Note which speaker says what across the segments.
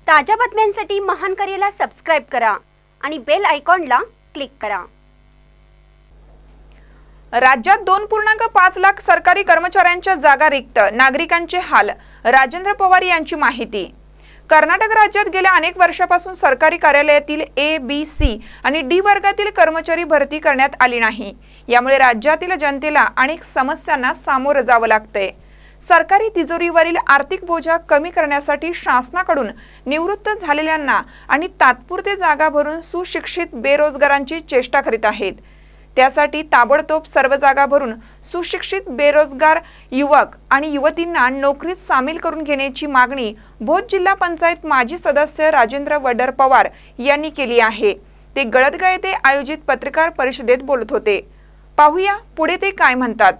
Speaker 1: ताज्या बातम्यांसाठी महान करेला सबस्क्राईब करा आणि बेल आयकॉनला क्लिक करा
Speaker 2: राज्यात दोन पूर्णांक पाच लाख सरकारी कर्मचाऱ्यांच्या जागा रिक्त नागरिकांचे हाल राजेंद्र पवार यांची माहिती कर्नाटक राज्यात गेल्या अनेक वर्षापासून सरकारी कार्यालयातील ए बी सी आणि डी वर्गातील कर्मचारी भरती करण्यात आली नाही यामुळे राज्यातील जनतेला अनेक समस्यांना सामोरं जावं लागतंय सरकारी तिजोरीवरील आर्थिक बोजा कमी करण्यासाठी शासनाकडून निवृत्त झालेल्यांना आणि तात्पुरते जागा भरून सुशिक्षित बेरोजगारांची चेष्टा करीत आहेत त्यासाठी ताबडतोब सर्व जागा भरून सुशिक्षित बेरोजगार युवक आणि युवतींना नोकरीत सामील करून घेण्याची मागणी भोज जिल्हा पंचायत माजी सदस्य राजेंद्र वडर पवार यांनी केली आहे ते गळदगा येथे आयोजित पत्रकार परिषदेत बोलत होते पाहूया पुढे ते काय म्हणतात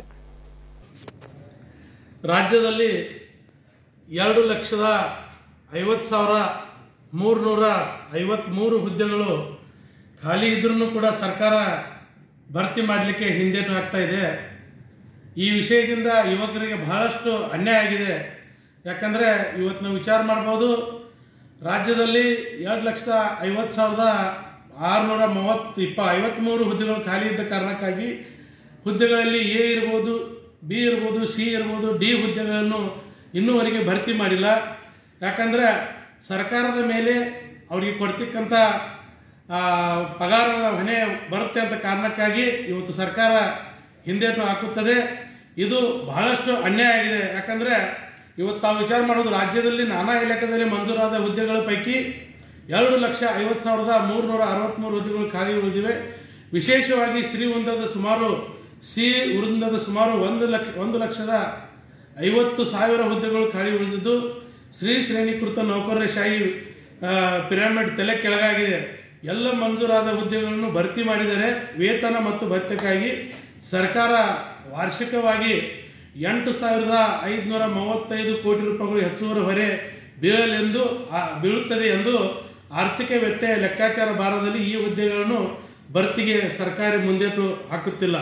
Speaker 3: ರಾಜ್ಯದಲ್ಲಿ ಎರಡು ಲಕ್ಷದ ಐವತ್ತು ಸಾವಿರ ಮೂರುನೂರ ಐವತ್ತ್ಮೂರು ಹುದ್ದೆಗಳು ಖಾಲಿ ಇದ್ರೂ ಕೂಡ ಸರ್ಕಾರ ಭರ್ತಿ ಮಾಡಲಿಕ್ಕೆ ಹಿಂದೇಟು ಆಗ್ತಾ ಇದೆ ಈ ವಿಷಯದಿಂದ ಯುವಕರಿಗೆ ಬಹಳಷ್ಟು ಅನ್ಯಾಯ ಆಗಿದೆ ಯಾಕಂದರೆ ಇವತ್ತು ನಾವು ವಿಚಾರ ಮಾಡ್ಬೋದು ರಾಜ್ಯದಲ್ಲಿ ಎರಡು ಲಕ್ಷದ ಐವತ್ತು ಸಾವಿರದ ಆರುನೂರ ಮೂವತ್ತು ಇಪ್ಪ ಐವತ್ತ್ಮೂರು ಹುದ್ದೆಗಳು ಖಾಲಿ ಇದ್ದ ಕಾರಣಕ್ಕಾಗಿ ಹುದ್ದೆಗಳಲ್ಲಿ ಎ ಇರ್ಬೋದು ಬಿ ಇರ್ಬೋದು ಸಿ ಇರ್ಬೋದು ಡಿ ಹುದ್ದೆಗಳನ್ನು ಇನ್ನೂವರೆಗೆ ಭರ್ತಿ ಮಾಡಿಲ್ಲ ಯಾಕಂದರೆ ಸರ್ಕಾರದ ಮೇಲೆ ಅವರಿಗೆ ಕೊಡ್ತಕ್ಕಂಥ ಆ, ಪಗಾರದ ಹೊಣೆ ಬರುತ್ತೆ ಅಂತ ಕಾರಣಕ್ಕಾಗಿ ಇವತ್ತು ಸರ್ಕಾರ ಹಿಂದೇಟು ಹಾಕುತ್ತದೆ ಇದು ಬಹಳಷ್ಟು ಅನ್ಯಾಯ ಆಗಿದೆ ಯಾಕಂದರೆ ಇವತ್ತು ತಾವು ವಿಚಾರ ಮಾಡೋದು ರಾಜ್ಯದಲ್ಲಿ ನಾನಾ ಇಲಾಖೆಯಲ್ಲಿ ಮಂಜೂರಾದ ಹುದ್ದೆಗಳ ಪೈಕಿ ಎರಡು ಲಕ್ಷ ಐವತ್ತು ಸಾವಿರದ ಮೂರುನೂರ ಅರವತ್ತ್ಮೂರು ಹುದ್ದೆಗಳು ಖಾಲಿ ಉಳಿದಿವೆ ವಿಶೇಷವಾಗಿ ಶ್ರೀವೃಂದದ ಸುಮಾರು ಸಿ ವೃಂದದ ಸುಮಾರು ಒಂದು ಲಕ್ಷ ಒಂದು ಲಕ್ಷದ ಐವತ್ತು ಸಾವಿರ ಹುದ್ದೆಗಳು ಖಾಲಿ ಉಳಿದಿದ್ದು ಶ್ರೀ ಶ್ರೇಣೀಕೃತ ನೌಕರರ ಶಾಹಿ ಆ, ಪಿರಮಿಡ್ ತಲೆ ಕೆಳಗಾಗಿದೆ ಎಲ್ಲ ಮಂಜೂರಾದ ಹುದ್ದೆಗಳನ್ನು ಭರ್ತಿ ಮಾಡಿದರೆ ವೇತನ ಮತ್ತು ಭತ್ಯಕ್ಕಾಗಿ ಸರ್ಕಾರ ವಾರ್ಷಿಕವಾಗಿ ಎಂಟು ಸಾವಿರದ ಐದುನೂರ ಮೂವತ್ತೈದು ಕೋಟಿ ರೂಪಾಯಿಗಳು ಹೆಚ್ಚುವರಿ ಹೊರೆ ಬೀಳಲೆಂದು ಆ, ಬೀಳುತ್ತದೆ ಎಂದು ಆರ್ಥಿಕ ವ್ಯತ್ಯಯ ಲೆಕ್ಕಾಚಾರ ಭಾರದಲ್ಲಿ ಈ ಹುದ್ದೆಗಳನ್ನು ಭರ್ತಿಗೆ ಸರ್ಕಾರ ಮುಂದೇಟು ಹಾಕುತ್ತಿಲ್ಲ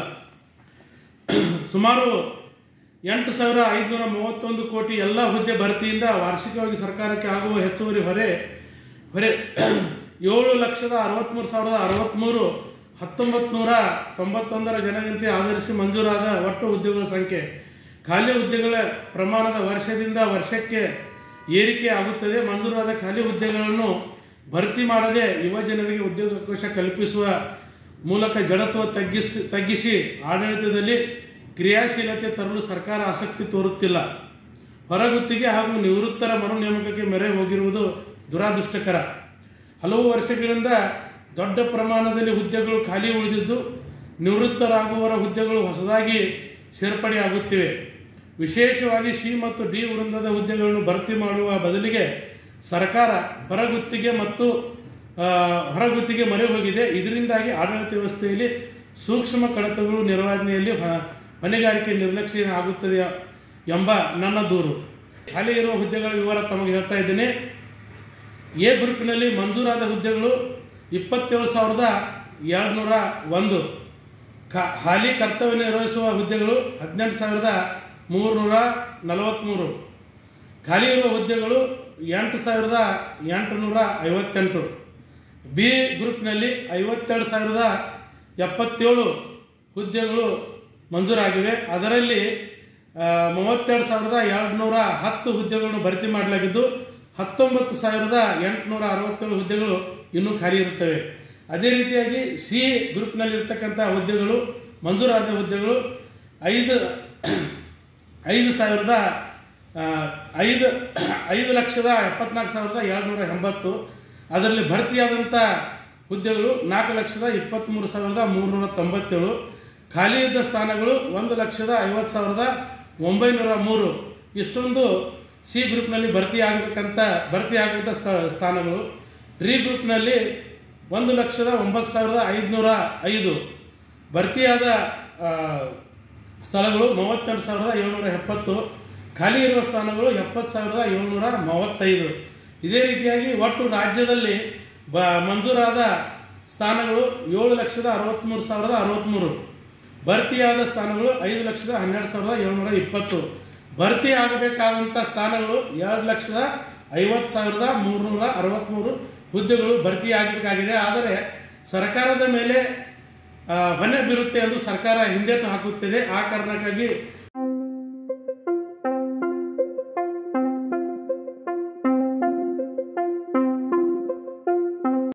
Speaker 3: ಸುಮಾರು ಎಂಟು ಸಾವಿರ ಐದುನೂರ ಮೂವತ್ತೊಂದು ಕೋಟಿ ಎಲ್ಲ ಹುದ್ದೆ ಭರ್ತಿಯಿಂದ ವಾರ್ಷಿಕವಾಗಿ ಸರ್ಕಾರಕ್ಕೆ ಆಗುವ ಹೆಚ್ಚುವರಿ ಹೊರೆ ಹೊರೆ ಏಳು ಲಕ್ಷದ ಅರವತ್ತ್ಮೂರು ಸಾವಿರದ ಅರವತ್ತ್ಮೂರು ಹತ್ತೊಂಬತ್ತು ನೂರ ತೊಂಬತ್ತೊಂದರ ಜನಗಣತಿ ಆಧರಿಸಿ ಮಂಜೂರಾದ ಒಟ್ಟು ಹುದ್ದೆಗಳ ಸಂಖ್ಯೆ ಖಾಲಿ ಹುದ್ದೆಗಳ ಪ್ರಮಾಣದ ವರ್ಷದಿಂದ ವರ್ಷಕ್ಕೆ ಏರಿಕೆ ಆಗುತ್ತದೆ ಮಂಜೂರಾದ ಖಾಲಿ ಹುದ್ದೆಗಳನ್ನು ಭರ್ತಿ ಮಾಡದೆ ಯುವ ಜನರಿಗೆ ಉದ್ಯೋಗಾವಕಾಶ ಕಲ್ಪಿಸುವ ಮೂಲಕ ಜಡತ್ವ ತಗ್ಗಿಸಿ ತಗ್ಗಿಸಿ ಆಡಳಿತದಲ್ಲಿ ಕ್ರಿಯಾಶೀಲತೆ ತರಲು ಸರ್ಕಾರ ಆಸಕ್ತಿ ತೋರುತ್ತಿಲ್ಲ ಹೊರಗುತ್ತಿಗೆ ಹಾಗೂ ನಿವೃತ್ತರ ಮರು ನೇಮಕಕ್ಕೆ ಮೊರೆ ಹೋಗಿರುವುದು ದುರಾದೃಷ್ಟಕರ ಹಲವು ವರ್ಷಗಳಿಂದ ದೊಡ್ಡ ಪ್ರಮಾಣದಲ್ಲಿ ಹುದ್ದೆಗಳು ಖಾಲಿ ಉಳಿದಿದ್ದು ನಿವೃತ್ತರಾಗುವವರ ಹುದ್ದೆಗಳು ಹೊಸದಾಗಿ ಸೇರ್ಪಡೆಯಾಗುತ್ತಿವೆ ವಿಶೇಷವಾಗಿ ಸಿ ಮತ್ತು ಡಿ ವೃಂದದ ಹುದ್ದೆಗಳನ್ನು ಭರ್ತಿ ಮಾಡುವ ಬದಲಿಗೆ ಸರ್ಕಾರ ಹೊರಗುತ್ತಿಗೆ ಮತ್ತು ಆ, ಹೊರಗುತ್ತಿಗೆ ಮೊರೆ ಹೋಗಿದೆ ಇದರಿಂದಾಗಿ ಆಡಳಿತ ವ್ಯವಸ್ಥೆಯಲ್ಲಿ ಸೂಕ್ಷ್ಮ ಕಡತಗಳು ನಿರ್ವಹಣೆಯಲ್ಲಿ ಹೊ- ಹೊಣೆಗಾರಿಕೆ ನಿರ್ಲಕ್ಷ್ಯ ಆಗುತ್ತದೆ ಎಂಬ ನನ್ನ ದೂರು ಖಾಲಿ ಇರುವ ಹುದ್ದೆಗಳ ವಿವರ ತಮಗೆ ಹೇಳ್ತಾ ಇದ್ದೇನೆ ಎ ಗ್ರೂಪಿನಲ್ಲಿ ಮಂಜೂರಾದ ಹುದ್ದೆಗಳು ಇಪ್ಪತ್ತೇಳು ಸಾವಿರದ ಎರಡುನೂರ ಒಂದು ಖ ಹಾಲಿ ಕರ್ತವ್ಯ ನಿರ್ವಹಿಸುವ ಹುದ್ದೆಗಳು ಹದಿನೆಂಟು ಸಾವಿರದ ಮೂರುನೂರ ನಲವತ್ತ್ಮೂರು ಖಾಲಿ ಇರುವ ಹುದ್ದೆಗಳು ಎಂಟು ಸಾವಿರದ ಎಂಟುನೂರ ಐವತ್ತೆಂಟು ಬಿ ಗ್ರೂಪ್ನಲ್ಲಿ ಐವತ್ತೆರಡು ಸಾವಿರದ ಎಪ್ಪತ್ತೇಳು ಹುದ್ದೆಗಳು ಮಂಜೂರಾಗಿವೆ ಅದರಲ್ಲಿ ಆ, ಮೂವತ್ತೆರಡು ಸಾವಿರದ ಎರಡುನೂರ ಹತ್ತು ಹುದ್ದೆಗಳನ್ನು ಭರ್ತಿ ಮಾಡಲಾಗಿದ್ದು ಹತ್ತೊಂಬತ್ತು ಸಾವಿರದ ಎಂಟುನೂರ ಅರವತ್ತೇಳು ಹುದ್ದೆಗಳು ಇನ್ನೂ ಖಾಲಿ ಇರುತ್ತವೆ ಅದೇ ರೀತಿಯಾಗಿ ಸಿ ಗ್ರೂಪ್ನಲ್ಲಿರ್ತಕ್ಕಂಥ ಹುದ್ದೆಗಳು ಮಂಜೂರಾದ ಹುದ್ದೆಗಳು ಐದು ಐದು ಸಾವಿರದ ಆ, ಐದು ಐದು ಲಕ್ಷದ ಎಪ್ಪತ್ನಾಲ್ಕು ಸಾವಿರದ ಏಳ್ನೂರ ಎಂಬತ್ತು ಅದರಲ್ಲಿ ಭರ್ತಿಯಾದಂಥ ಹುದ್ದೆಗಳು ನಾಲ್ಕು ಲಕ್ಷದ ಇಪ್ಪತ್ತ್ಮೂರು ಸಾವಿರದ ಮೂರುನೂರ ತೊಂಬತ್ತೇಳು ಖಾಲಿ ಇದ್ದ ಸ್ಥಾನಗಳು ಒಂದು ಲಕ್ಷದ ಐವತ್ತು ಸಾವಿರದ ಒಂಬೈನೂರ ಮೂರು ಇಷ್ಟೊಂದು ಸಿ ಗ್ರೂಪ್ನಲ್ಲಿ ಭರ್ತಿ ಆಗಬೇಕಂತ ಭರ್ತಿ ಆಗುವಂಥ ಸ್ಥಾನಗಳು ಡಿ ಗ್ರೂಪ್ನಲ್ಲಿ ಒಂದು ಲಕ್ಷದ ಒಂಬತ್ತು ಸಾವಿರದ ಐದುನೂರ ಐದು ಭರ್ತಿಯಾದ ಆ, ಸ್ಥಳಗಳು ಮೂವತ್ತೆರಡು ಸಾವಿರದ ಏಳ್ನೂರ ಎಪ್ಪತ್ತು ಖಾಲಿ ಇರುವ ಸ್ಥಾನಗಳು ಎಪ್ಪತ್ತು ಸಾವಿರದ ಏಳ್ನೂರ ಮೂವತ್ತೈದು ಇದೇ ರೀತಿಯಾಗಿ ಒಟ್ಟು ರಾಜ್ಯದಲ್ಲಿ ಬ ಮಂಜೂರಾದ ಸ್ಥಾನಗಳು ಏಳು ಲಕ್ಷದ ಅರವತ್ತ್ಮೂರು ಸಾವಿರದ ಅರವತ್ತ್ಮೂರು ಭರ್ತಿಯಾದ ಸ್ಥಾನಗಳು ಐದು ಲಕ್ಷದ ಹನ್ನೆರಡು ಸಾವಿರದ ಏಳ್ನೂರ ಇಪ್ಪತ್ತು ಭರ್ತಿ ಆಗಬೇಕಾದಂಥ ಸ್ಥಾನಗಳು ಎರಡು ಲಕ್ಷದ ಐವತ್ತು ಸಾವಿರದ ಮೂರುನೂರ ಅರವತ್ತ್ಮೂರು ಹುದ್ದೆಗಳು ಭರ್ತಿ ಆಗಬೇಕಾಗಿದೆ ಆದರೆ ಸರ್ಕಾರದ ಮೇಲೆ ಆ, ಹೊಣೆ ಬೀರುತ್ತೆ ಎಂದು ಸರ್ಕಾರ ಹಿಂದೇಟು ಹಾಕುತ್ತಿದೆ ಆ ಕಾರಣಕ್ಕಾಗಿ